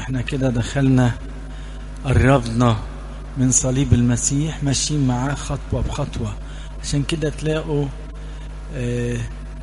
احنا كده دخلنا قربنا من صليب المسيح ماشيين معاه خطوة بخطوة عشان كده تلاقوا اه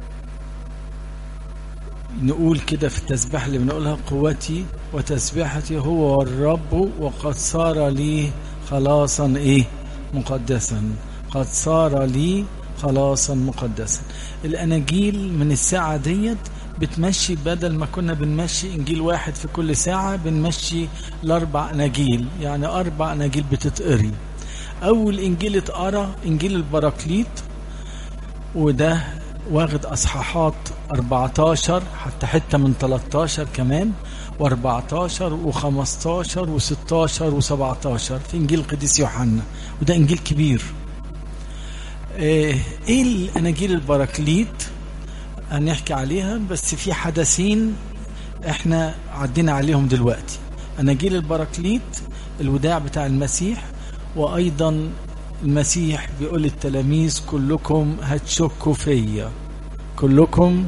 نقول كده في التسبيح اللي بنقولها قوتي وتسبيحتي هو الرب وقد صار لي خلاصا ايه مقدسا قد صار لي خلاصا مقدسا الاناجيل من الساعة ديت بتمشي بدل ما كنا بنمشي انجيل واحد في كل ساعة بنمشي الاربع اناجيل يعني اربع اناجيل بتتقري اول انجيل اتقرا انجيل البراكليت وده واخد اصحاحات 14 حتى حته من 13 كمان و14 و15 و16 و17 في انجيل القديس يوحنا وده انجيل كبير ايه الاناجيل البراكليت هنحكي عليها بس في حدثين احنا عدينا عليهم دلوقتي اناجيل البراكليت الوداع بتاع المسيح وايضا المسيح بيقول للتلاميذ كلكم هتشكوا فيا كلكم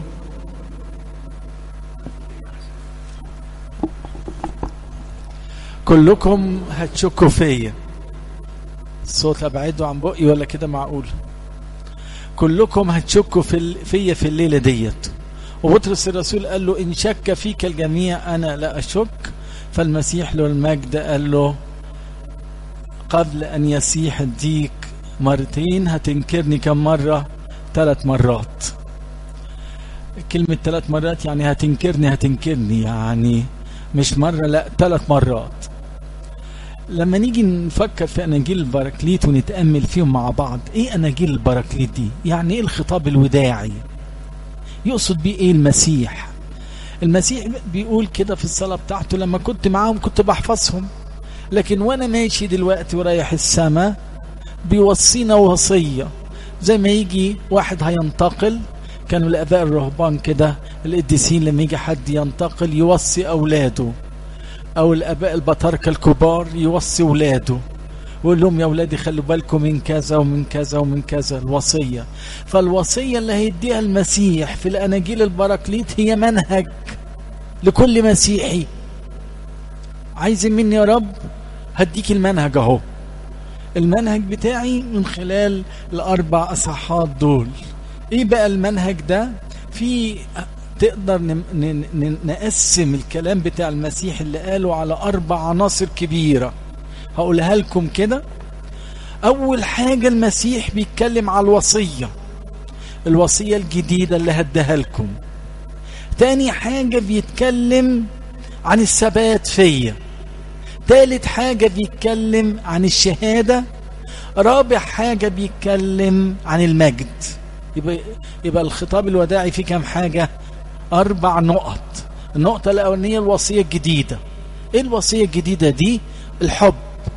كلكم هتشكوا فيا الصوت ابعده عن بقي ولا كده معقول كلكم هتشكوا في فيا في الليله ديت وبطرس الرسول قال له ان شك فيك الجميع انا لا اشك فالمسيح له المجد قال له قبل أن يسيح الديك مرتين هتنكرني كم مرة ثلاث مرات كلمة ثلاث مرات يعني هتنكرني هتنكرني يعني مش مرة لا ثلاث مرات لما نيجي نفكر في أناجيل البراكليت ونتأمل فيهم مع بعض إيه أناجيل البراكليت دي يعني إيه الخطاب الوداعي يقصد بيه إيه المسيح المسيح بيقول كده في الصلاة بتاعته لما كنت معاهم كنت بحفظهم لكن وانا ماشي دلوقتي ورايح السماء بيوصينا وصية زي ما يجي واحد هينتقل كانوا الاباء الرهبان كده القديسين لما يجي حد ينتقل يوصي اولاده او الاباء البطاركه الكبار يوصي اولاده ويقول لهم يا اولادي خلوا بالكم من كذا ومن كذا ومن كذا الوصيه فالوصيه اللي هيديها المسيح في الاناجيل البراكليت هي منهج لكل مسيحي عايز مني يا رب هديك المنهج اهو المنهج بتاعي من خلال الاربع اصحاحات دول ايه بقى المنهج ده في تقدر نقسم الكلام بتاع المسيح اللي قاله على اربع عناصر كبيره هقولها لكم كده اول حاجه المسيح بيتكلم على الوصيه الوصيه الجديده اللي هديها لكم تاني حاجه بيتكلم عن الثبات فيا تالت حاجة بيتكلم عن الشهادة رابع حاجة بيتكلم عن المجد يبقى, يبقى الخطاب الوداعي فيه كام حاجة أربع نقط النقطة الأولانية الوصية الجديدة إيه الوصية الجديدة دي الحب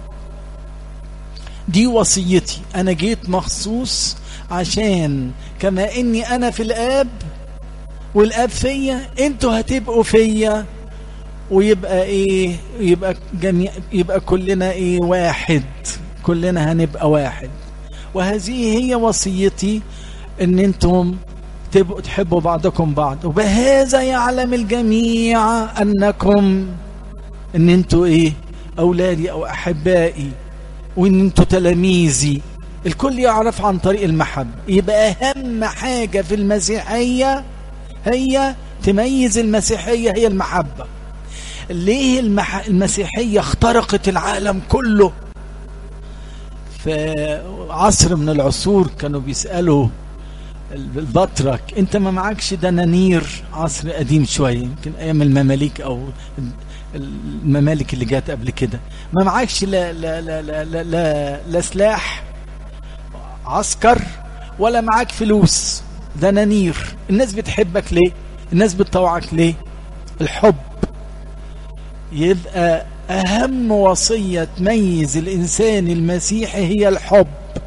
دي وصيتي أنا جيت مخصوص عشان كما إني أنا في الآب والآب فيا أنتوا هتبقوا فيا ويبقى ايه يبقى جميع يبقى كلنا ايه واحد كلنا هنبقى واحد وهذه هي وصيتي ان انتم تبقوا تحبوا بعضكم بعض وبهذا يعلم الجميع انكم ان انتوا ايه اولادي او احبائي وان انتوا تلاميذي الكل يعرف عن طريق المحبة يبقى اهم حاجة في المسيحية هي تميز المسيحية هي المحبة ليه المح... المسيحية اخترقت العالم كله في عصر من العصور كانوا بيسألوا البطرك انت ما معكش دنانير عصر قديم شوية يمكن ايام المماليك او الممالك اللي جات قبل كده ما معكش لا لا لا لا لا, لا, لا سلاح عسكر ولا معاك فلوس دنانير الناس بتحبك ليه الناس بتطوعك ليه الحب يبقى أهم وصية تميز الإنسان المسيحي هي الحب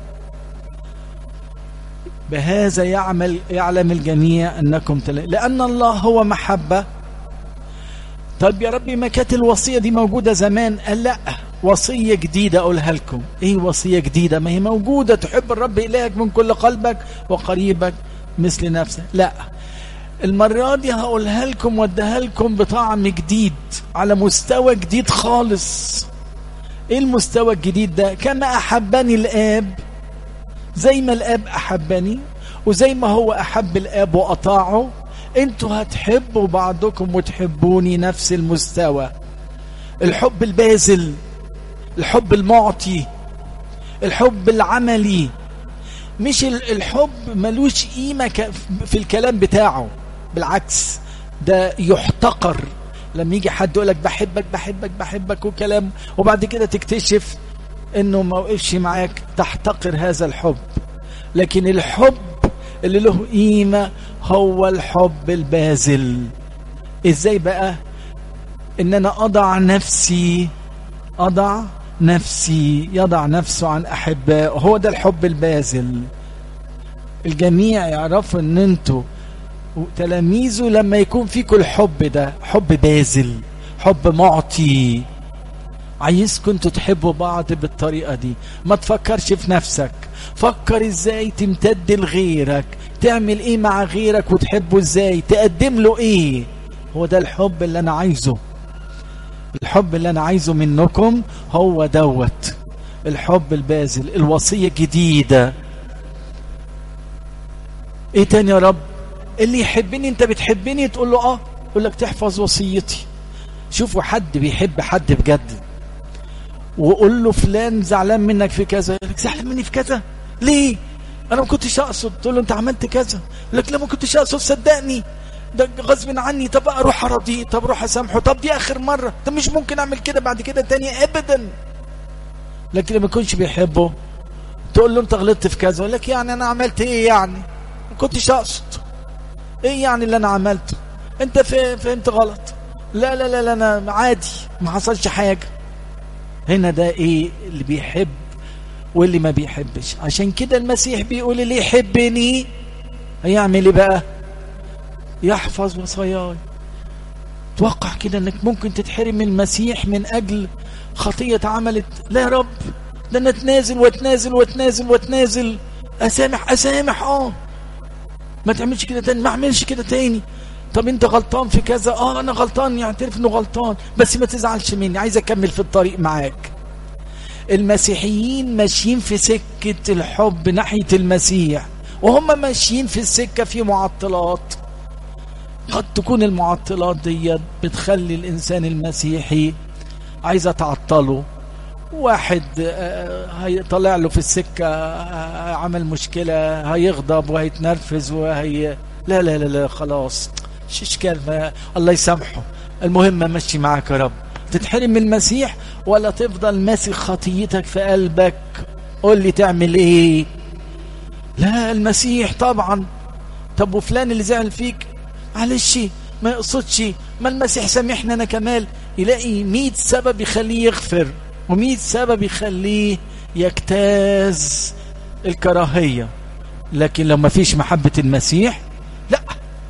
بهذا يعمل يعلم الجميع أنكم تل... لأن الله هو محبة طب يا ربي ما كانت الوصية دي موجودة زمان قال لا وصية جديدة أقولها لكم إيه وصية جديدة ما هي موجودة تحب الرب إلهك من كل قلبك وقريبك مثل نفسك لا المرة دي هقولها لكم واديها لكم بطعم جديد على مستوى جديد خالص ايه المستوى الجديد ده كما احبني الاب زي ما الاب احبني وزي ما هو احب الاب واطاعه انتوا هتحبوا بعضكم وتحبوني نفس المستوى الحب البازل الحب المعطي الحب العملي مش الحب ملوش قيمة في الكلام بتاعه بالعكس ده يحتقر لما يجي حد يقولك بحبك بحبك بحبك وكلام وبعد كده تكتشف انه ما وقفش معاك تحتقر هذا الحب لكن الحب اللي له قيمة هو الحب البازل ازاي بقى ان انا اضع نفسي اضع نفسي يضع نفسه عن احبائه هو ده الحب البازل الجميع يعرفوا ان انتوا تلاميذه لما يكون فيكم الحب ده حب بازل حب معطي عايزكم انتوا تحبوا بعض بالطريقة دي ما تفكرش في نفسك فكر ازاي تمتد لغيرك تعمل ايه مع غيرك وتحبه ازاي تقدم له ايه هو ده الحب اللي انا عايزه الحب اللي انا عايزه منكم هو دوت الحب البازل الوصية جديدة ايه تاني يا رب اللي يحبني انت بتحبني تقول له اه يقول لك تحفظ وصيتي شوفوا حد بيحب حد بجد وقول له فلان زعلان منك في كذا يقول لك زعلان مني في كذا ليه انا ما كنتش اقصد تقول له انت عملت كذا يقول لك لا ما كنتش اقصد صدقني ده غصب عني طب اروح ارضيه طب اروح اسامحه طب دي اخر مره طب مش ممكن اعمل كده بعد كده تاني ابدا لكن لما يكونش بيحبه تقول له انت غلطت في كذا يقول لك يعني انا عملت ايه يعني ما كنتش اقصد ايه يعني اللي انا عملته انت فهمت غلط لا لا لا لا انا عادي ما حصلش حاجه هنا ده ايه اللي بيحب واللي ما بيحبش عشان كده المسيح بيقول اللي يحبني هيعمل ايه بقى يحفظ وصاياي توقع كده انك ممكن تتحرم من المسيح من اجل خطية عملت لا يا رب ده انا اتنازل واتنازل واتنازل واتنازل اسامح اسامح اه ما تعملش كده تاني ما اعملش كده تاني طب انت غلطان في كذا اه انا غلطان يعترف انه غلطان بس ما تزعلش مني عايز اكمل في الطريق معاك المسيحيين ماشيين في سكة الحب ناحية المسيح وهم ماشيين في السكة في معطلات قد تكون المعطلات دي بتخلي الإنسان المسيحي عايزة تعطله واحد هيطلع له في السكة عمل مشكلة هيغضب وهيتنرفز وهي لا لا لا لا خلاص مش اشكال ما الله يسامحه المهم مشي معاك يا رب تتحرم من المسيح ولا تفضل ماسك خطيتك في قلبك قول لي تعمل ايه لا المسيح طبعا طب وفلان اللي زعل فيك معلش ما يقصدش ما المسيح سامحنا انا كمال يلاقي مئة سبب يخليه يغفر ومئة سبب يخليه يجتاز الكراهية لكن لو ما فيش محبة المسيح لا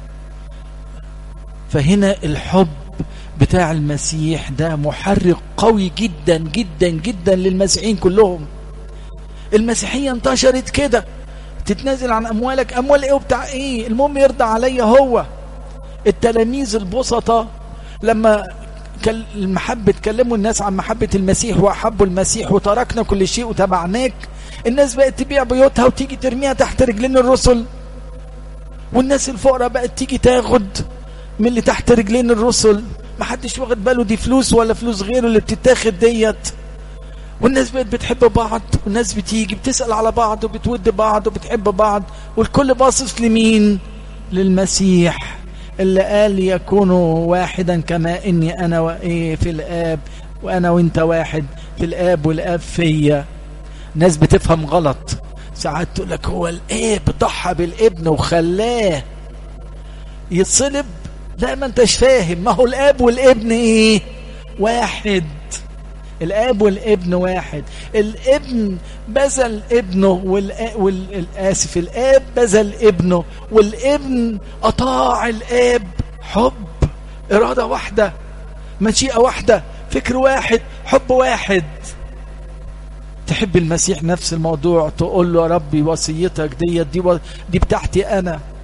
فهنا الحب بتاع المسيح ده محرك قوي جدا جدا جدا للمسيحيين كلهم المسيحية انتشرت كده تتنازل عن أموالك أموال إيه وبتاع إيه المهم يرضى عليا هو التلاميذ البسطة لما المحبة تكلموا الناس عن محبة المسيح وأحبوا المسيح وتركنا كل شيء وتبعناك الناس بقت تبيع بيوتها وتيجي ترميها تحت رجلين الرسل والناس الفقراء بقت تيجي تاخد من اللي تحت رجلين الرسل محدش واخد باله دي فلوس ولا فلوس غيره اللي بتتاخد ديت والناس بقت بتحب بعض والناس بتيجي بتسأل على بعض وبتود بعض وبتحب بعض والكل باصص لمين للمسيح اللي قال يكونوا واحدا كما اني انا وايه في الاب وانا وانت واحد في الاب والاب فيا ناس بتفهم غلط ساعات تقول لك هو الاب ضحى بالابن وخلاه يتصلب لا ما انتش فاهم ما هو الاب والابن ايه واحد الاب والابن واحد الابن بذل ابنه والاسف الاب بذل ابنه والابن اطاع الاب حب اراده واحده مشيئه واحده فكر واحد حب واحد تحب المسيح نفس الموضوع تقول له يا ربي وصيتك ديت دي, دي بتاعتي انا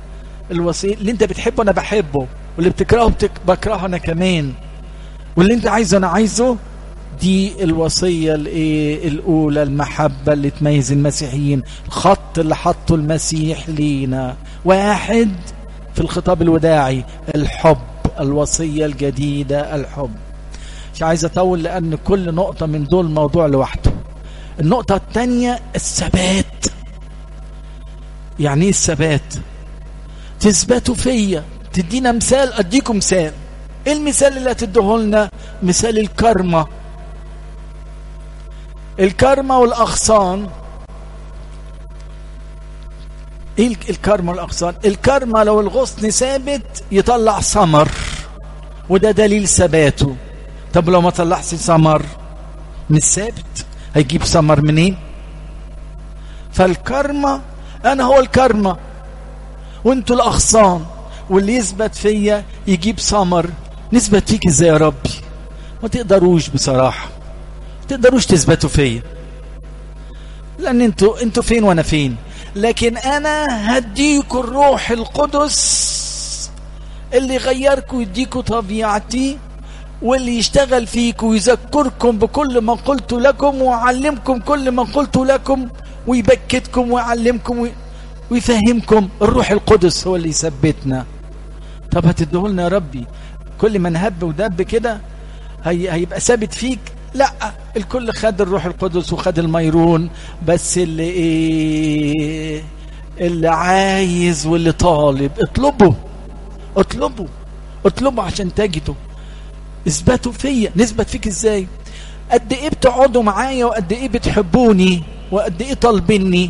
الوصية اللي انت بتحبه انا بحبه واللي بتكرهه بتك... بكرهه انا كمان واللي انت عايزه انا عايزه دي الوصية الايه الاولى المحبة اللي تميز المسيحيين الخط اللي حطه المسيح لينا واحد في الخطاب الوداعي الحب الوصية الجديدة الحب مش عايز اطول لان كل نقطة من دول موضوع لوحده النقطة الثانية الثبات يعني ايه الثبات تثبتوا فيا تدينا مثال اديكم مثال ايه المثال اللي هتديه لنا مثال الكرمة الكرمة والاغصان ايه الكرمة والاغصان الكرمة لو الغصن ثابت يطلع ثمر وده دليل ثباته طب لو ما طلعش ثمر مش ثابت هيجيب ثمر منين فالكرمة انا هو الكرمة وانتوا الاغصان واللي يثبت فيا يجيب ثمر نثبت فيك ازاي يا ربي ما تقدروش بصراحة ما تقدروش تثبتوا فيا لان انتوا انتوا فين وانا فين لكن انا هديكوا الروح القدس اللي يغيركم ويديكوا طبيعتي واللي يشتغل فيكم ويذكركم بكل ما قلت لكم ويعلمكم كل ما قلت لكم ويبكتكم ويعلمكم ويفهمكم الروح القدس هو اللي يثبتنا طب هتديه لنا يا ربي كل ما نهب ودب كده هي هيبقى ثابت فيك لا الكل خد الروح القدس وخد الميرون بس اللي ايه اللي عايز واللي طالب اطلبه اطلبه اطلبه عشان تجده اثبتوا فيا نثبت فيك ازاي قد ايه بتقعدوا معايا وقد ايه بتحبوني وقد ايه طالبيني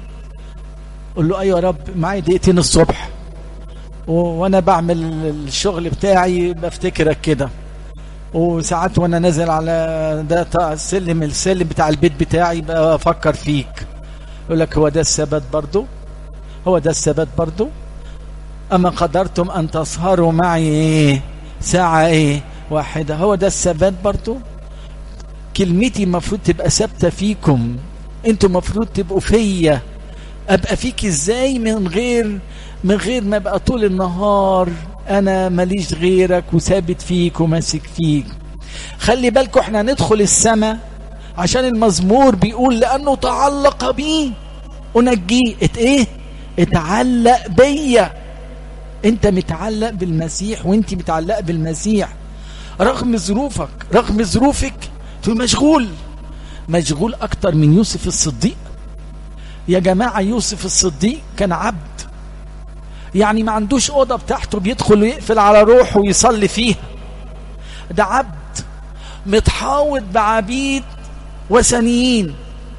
قول له ايوه يا رب معايا دقيقتين الصبح وانا بعمل الشغل بتاعي بفتكرك كده وساعات وانا نازل على ده السلم السلم بتاع البيت بتاعي بفكر فيك يقول لك هو ده الثبات برضو هو ده الثبات برضو اما قدرتم ان تسهروا معي ايه ساعة ايه واحدة هو ده الثبات برضو كلمتي المفروض تبقى ثابتة فيكم انتوا المفروض تبقوا فيا ابقى فيك ازاي من غير من غير ما ابقى طول النهار انا ماليش غيرك وثابت فيك وماسك فيك خلي بالكم احنا ندخل السماء عشان المزمور بيقول لانه تعلق بي انجيه ات ايه اتعلق بيا انت متعلق بالمسيح وانت متعلق بالمسيح رغم ظروفك رغم ظروفك تقول مشغول مشغول اكتر من يوسف الصديق يا جماعة يوسف الصديق كان عبد يعني ما عندوش أوضة بتاعته بيدخل ويقفل على روحه ويصلي فيها ده عبد متحاوط بعبيد وثنيين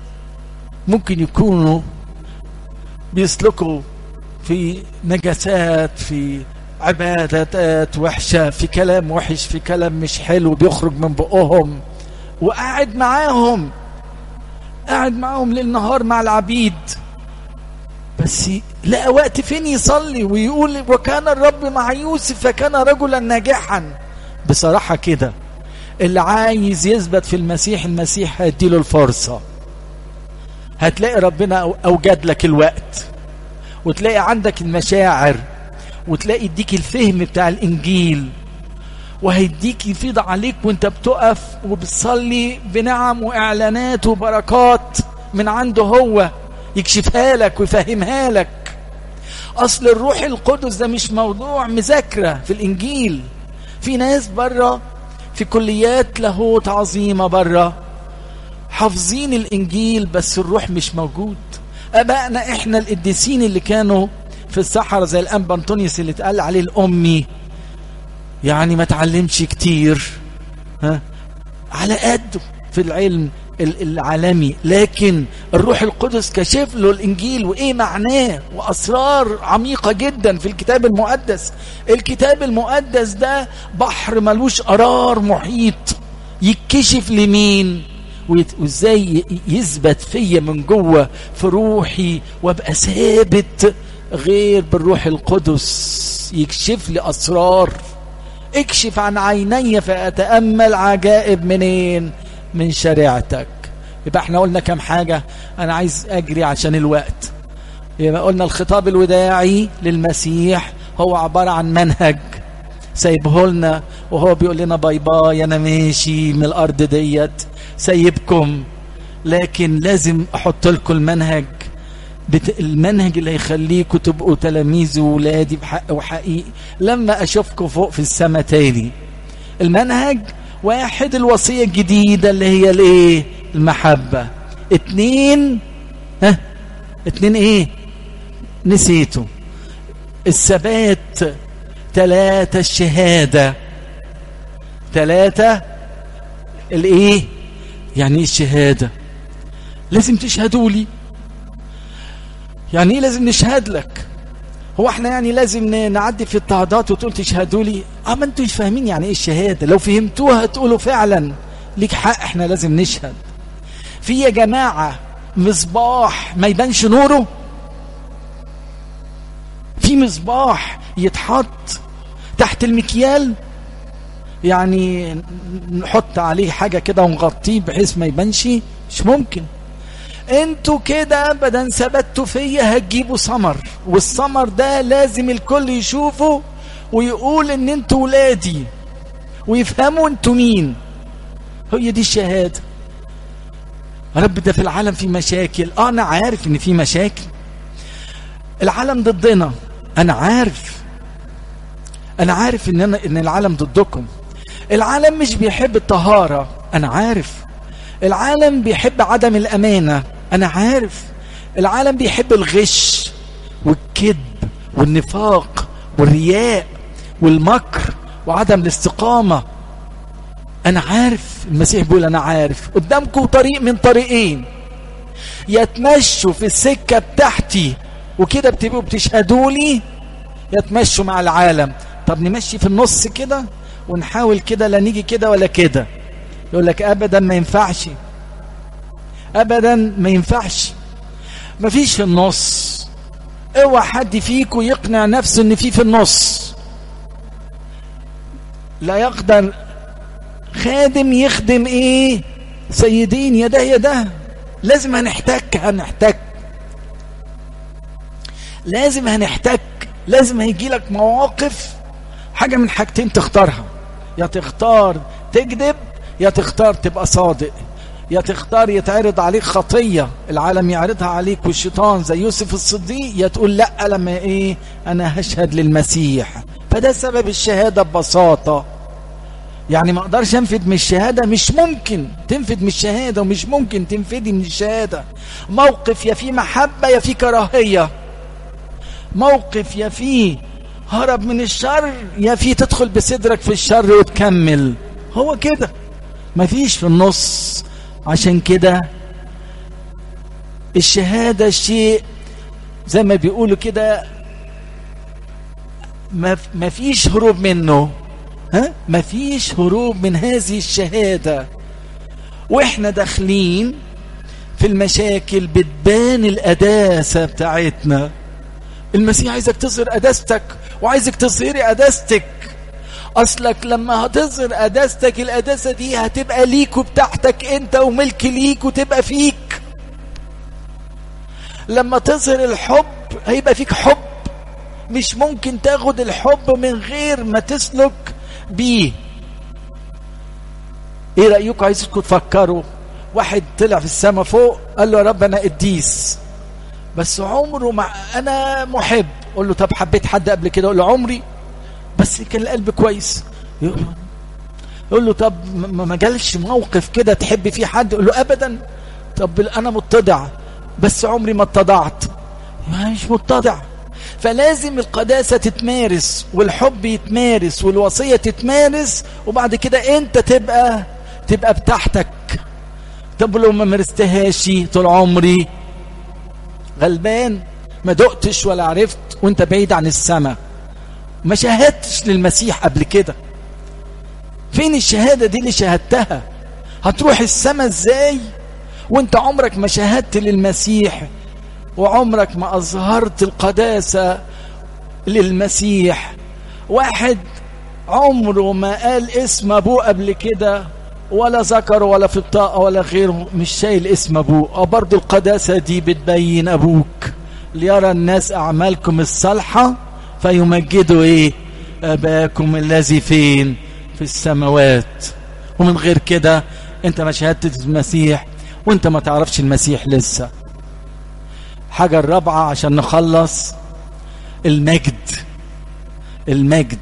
ممكن يكونوا بيسلكوا في نجاسات في عبادات وحشة في كلام وحش في كلام مش حلو بيخرج من بقهم وقاعد معاهم قاعد معاهم ليل نهار مع العبيد بس لقى وقت فين يصلي ويقول وكان الرب مع يوسف فكان رجلا ناجحا بصراحة كده اللي عايز يثبت في المسيح المسيح هيديله الفرصة هتلاقي ربنا أوجد لك الوقت وتلاقي عندك المشاعر وتلاقي يديك الفهم بتاع الإنجيل وهيديك يفيض عليك وانت بتقف وبتصلي بنعم واعلانات وبركات من عنده هو يكشفها لك ويفهمها لك اصل الروح القدس ده مش موضوع مذاكره في الانجيل في ناس بره في كليات لاهوت عظيمه بره حافظين الانجيل بس الروح مش موجود ابائنا احنا القديسين اللي كانوا في الصحراء زي الانبا انطونيوس اللي اتقال عليه الامي يعني ما تعلمش كتير ها على قده في العلم العالمي لكن الروح القدس كشف له الانجيل وايه معناه واسرار عميقه جدا في الكتاب المقدس الكتاب المقدس ده بحر ملوش قرار محيط يتكشف لمين وازاي يثبت فيا من جوه في روحي وابقى ثابت غير بالروح القدس يكشف لي اسرار اكشف عن عيني فأتأمل عجائب منين من شريعتك يبقى احنا قلنا كم حاجة انا عايز اجري عشان الوقت يبقى قلنا الخطاب الوداعي للمسيح هو عبارة عن منهج سايبه لنا وهو بيقول لنا باي باي انا ماشي من الارض ديت سايبكم لكن لازم احط لكم المنهج بت... المنهج اللي هيخليكم تبقوا تلاميذ وولادي بحق وحقيقي لما اشوفكم فوق في السماء تاني المنهج واحد الوصية الجديدة اللي هي الايه المحبة اتنين ها اتنين ايه نسيته الثبات ثلاثة الشهادة ثلاثة الايه يعني ايه الشهادة لازم تشهدوا لي يعني ايه لازم نشهد لك هو احنا يعني لازم نعدي في اضطهادات وتقول تشهدوا لي اه ما انتوا مش فاهمين يعني ايه الشهاده لو فهمتوها تقولوا فعلا ليك حق احنا لازم نشهد في يا جماعه مصباح ما يبانش نوره في مصباح يتحط تحت المكيال يعني نحط عليه حاجه كده ونغطيه بحيث ما يبانش مش ممكن انتوا كده ابدا ثبتوا فيا هتجيبوا ثمر والثمر ده لازم الكل يشوفه ويقول ان انتوا ولادي ويفهموا انتوا مين هي دي الشهاده رب ده في العالم في مشاكل اه انا عارف ان في مشاكل العالم ضدنا انا عارف انا عارف ان انا ان العالم ضدكم العالم مش بيحب الطهاره انا عارف العالم بيحب عدم الامانه انا عارف العالم بيحب الغش والكذب والنفاق والرياء والمكر وعدم الاستقامه انا عارف المسيح بيقول انا عارف قدامكم طريق من طريقين يا تمشوا في السكه بتاعتي وكده بتبقوا بتشهدوا لي يا تمشوا مع العالم طب نمشي في النص كده ونحاول كده لا نيجي كده ولا كده يقول لك ابدا ما ينفعش ابدا ما ينفعش مفيش في النص اوعى حد فيكم يقنع نفسه ان في في النص لا يقدر خادم يخدم ايه سيدين يا ده يا ده لازم هنحتك هنحتك لازم هنحتك لازم هيجي لك مواقف حاجة من حاجتين تختارها يا تختار تكذب يا تختار تبقى صادق يا تختار يتعرض عليك خطية العالم يعرضها عليك والشيطان زي يوسف الصديق يا تقول لا لما ايه انا هشهد للمسيح فده سبب الشهادة ببساطة يعني ما اقدرش انفد من الشهادة مش ممكن تنفد من الشهادة ومش ممكن تنفدي من الشهادة موقف يا فيه محبة يا فيه كراهية موقف يا فيه هرب من الشر يا فيه تدخل بصدرك في الشر وتكمل هو كده مفيش في النص عشان كده الشهادة شيء زي ما بيقولوا كده ما فيش هروب منه ها ما فيش هروب من هذه الشهادة واحنا داخلين في المشاكل بتبان القداسة بتاعتنا المسيح عايزك تظهر قداستك وعايزك تظهري قداستك اصلك لما هتظهر قداستك القداسة دي هتبقى ليك وبتاعتك انت وملك ليك وتبقى فيك لما تظهر الحب هيبقى فيك حب مش ممكن تاخد الحب من غير ما تسلك بيه ايه رأيكم عايزكم تفكروا واحد طلع في السماء فوق قال له يا رب انا قديس بس عمره ما انا محب قول له طب حبيت حد قبل كده قول له عمري بس كان القلب كويس يقول له طب ما جالش موقف كده تحب فيه حد يقول له ابدا طب انا متضع بس عمري ما اتضعت مش متضع فلازم القداسة تتمارس والحب يتمارس والوصية تتمارس وبعد كده انت تبقى تبقى بتاعتك طب لو ما مارستهاش طول عمري غلبان ما دقتش ولا عرفت وانت بعيد عن السماء ما شاهدتش للمسيح قبل كده فين الشهادة دي اللي شاهدتها هتروح السماء ازاي وانت عمرك ما شاهدت للمسيح وعمرك ما أظهرت القداسة للمسيح واحد عمره ما قال اسم أبوه قبل كده ولا ذكر ولا في الطاقة ولا غيره مش شايل اسم أبوه برضه القداسة دي بتبين أبوك ليرى الناس أعمالكم الصالحة فيمجدوا إيه أباكم الذي فين في السماوات ومن غير كده انت ما شهدت المسيح وانت ما تعرفش المسيح لسه حاجة الرابعة عشان نخلص المجد المجد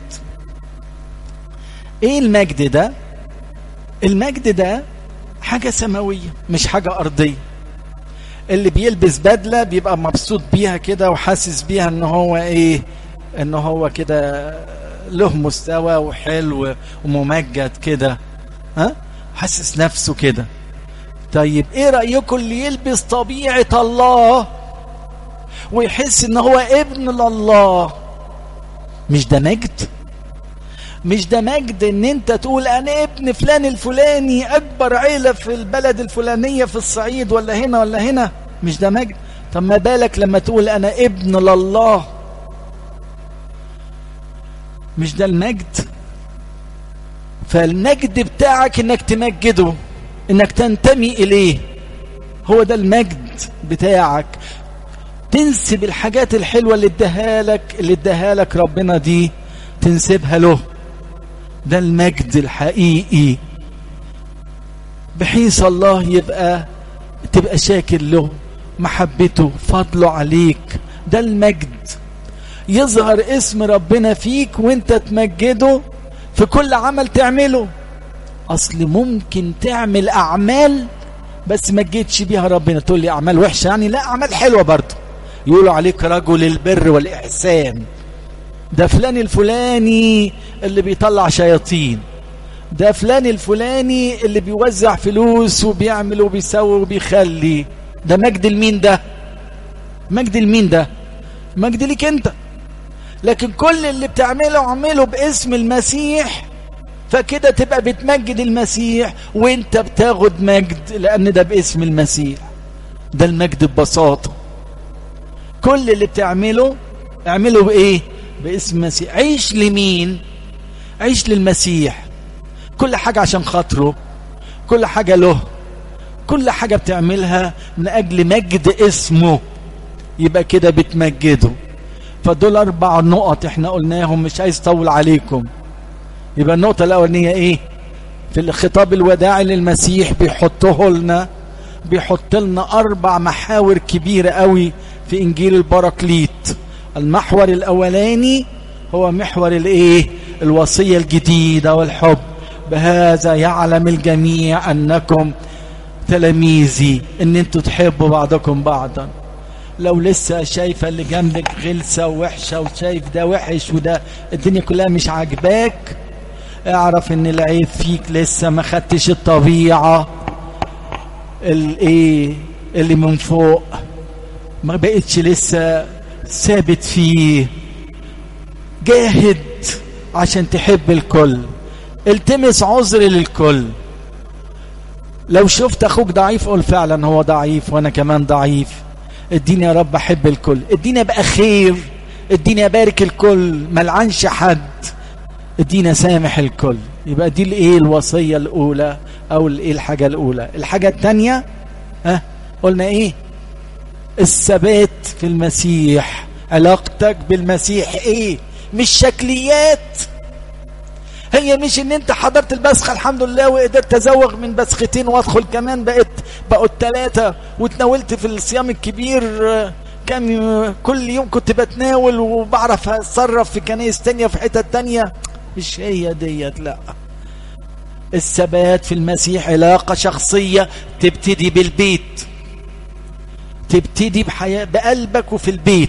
ايه المجد ده المجد ده حاجة سماوية مش حاجة أرضية اللي بيلبس بدلة بيبقى مبسوط بيها كده وحاسس بيها ان هو ايه ان هو كده له مستوى وحلو وممجد كده ها حاسس نفسه كده طيب ايه رأيكم اللي يلبس طبيعة الله ويحس ان هو ابن لله مش ده مجد مش ده مجد ان انت تقول انا ابن فلان الفلاني اكبر عيلة في البلد الفلانية في الصعيد ولا هنا ولا هنا مش ده مجد طب ما بالك لما تقول انا ابن لله مش ده المجد فالمجد بتاعك انك تمجده انك تنتمي اليه هو ده المجد بتاعك تنسب الحاجات الحلوة اللي اداها لك اللي اداها لك ربنا دي تنسبها له ده المجد الحقيقي بحيث الله يبقى تبقى شاكر له محبته فضله عليك ده المجد يظهر اسم ربنا فيك وانت تمجده في كل عمل تعمله اصل ممكن تعمل اعمال بس ما تجيتش بيها ربنا تقول لي اعمال وحشه يعني لا اعمال حلوه برضه يقولوا عليك رجل البر والاحسان ده فلان الفلاني اللي بيطلع شياطين ده فلان الفلاني اللي بيوزع فلوس وبيعمل وبيسوي وبيخلي ده مجد المين ده مجد المين ده مجد ليك انت لكن كل اللي بتعمله اعمله باسم المسيح فكده تبقى بتمجد المسيح وانت بتاخد مجد لان ده باسم المسيح ده المجد ببساطة كل اللي بتعمله اعمله بايه باسم المسيح عيش لمين عيش للمسيح كل حاجة عشان خاطره كل حاجة له كل حاجة بتعملها من أجل مجد اسمه يبقى كده بتمجده فدول أربع نقط احنا قلناهم مش عايز أطول عليكم يبقى النقطة الأولانية إيه في الخطاب الوداعي للمسيح بيحطه لنا بيحط لنا أربع محاور كبيرة قوي في إنجيل البراكليت المحور الأولاني هو محور الإيه الوصية الجديدة والحب بهذا يعلم الجميع أنكم تلاميذي ان انتوا تحبوا بعضكم بعضا لو لسه شايفة اللي جنبك غلسة ووحشة وشايف ده وحش وده الدنيا كلها مش عاجباك اعرف ان العيب فيك لسه ما خدتش الطبيعة الايه اللي من فوق ما بقتش لسه ثابت فيه جاهد عشان تحب الكل التمس عذر للكل لو شفت اخوك ضعيف قول فعلا هو ضعيف وانا كمان ضعيف اديني يا رب احب الكل اديني ابقى خير اديني ابارك الكل ملعنش حد ادينا سامح الكل يبقى دي الايه الوصيه الاولى او الايه الحاجه الاولى الحاجه الثانيه ها قلنا ايه الثبات في المسيح علاقتك بالمسيح ايه مش شكليات هي مش ان انت حضرت البسخه الحمد لله وقدرت ازوغ من بسختين وادخل كمان بقيت بقوا الثلاثه وتناولت في الصيام الكبير كان كل يوم كنت بتناول وبعرف اتصرف في كنايس تانية في حتت تانية مش هي ديت لا الثبات في المسيح علاقة شخصية تبتدي بالبيت تبتدي بحياة بقلبك وفي البيت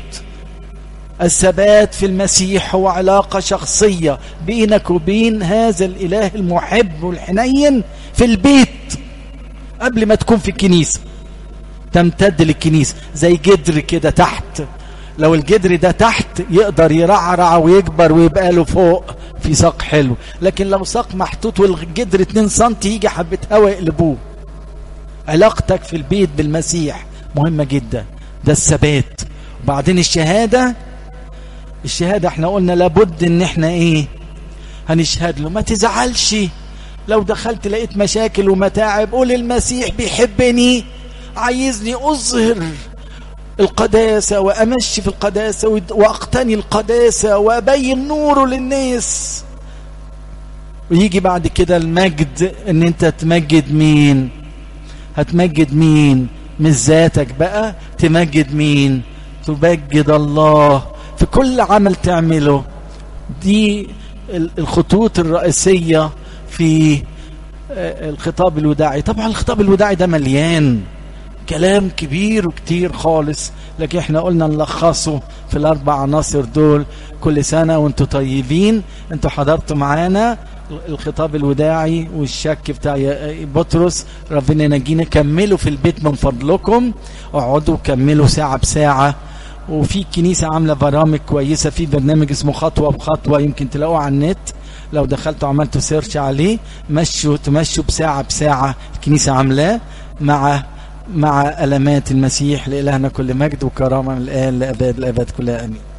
الثبات في المسيح هو علاقة شخصية بينك وبين هذا الإله المحب والحنين في البيت قبل ما تكون في الكنيسة تمتد للكنيسة زي جدر كده تحت لو الجدر ده تحت يقدر يرعرع ويكبر ويبقى له فوق في ساق حلو لكن لو ساق محطوط والجدر 2 سم يجي حبة هوا يقلبوه علاقتك في البيت بالمسيح مهمة جدا ده الثبات وبعدين الشهادة الشهادة احنا قلنا لابد ان احنا ايه هنشهد له ما تزعلش لو دخلت لقيت مشاكل ومتاعب قول المسيح بيحبني عايزني اظهر القداسة وأمشي في القداسة وأقتني القداسة وأبين نوره للناس ويجي بعد كده المجد ان انت تمجد مين هتمجد مين مش ذاتك بقى تمجد مين تمجد الله في كل عمل تعمله دي الخطوط الرئيسية في الخطاب الوداعي طبعا الخطاب الوداعي ده مليان كلام كبير وكتير خالص لكن احنا قلنا نلخصه في الاربع عناصر دول كل سنة وانتم طيبين انتوا حضرتوا معانا الخطاب الوداعي والشك بتاع بطرس ربنا ينجينا كملوا في البيت من فضلكم اقعدوا كملوا ساعة بساعة وفي كنيسة عاملة برامج كويسة في برنامج اسمه خطوة بخطوة يمكن تلاقوه على النت لو دخلتوا عملتوا سيرش عليه مشوا تمشوا بساعة بساعة الكنيسة عاملاه مع مع ألمات المسيح لإلهنا كل مجد وكرامة من الآن لأباد الأباد كلها أمين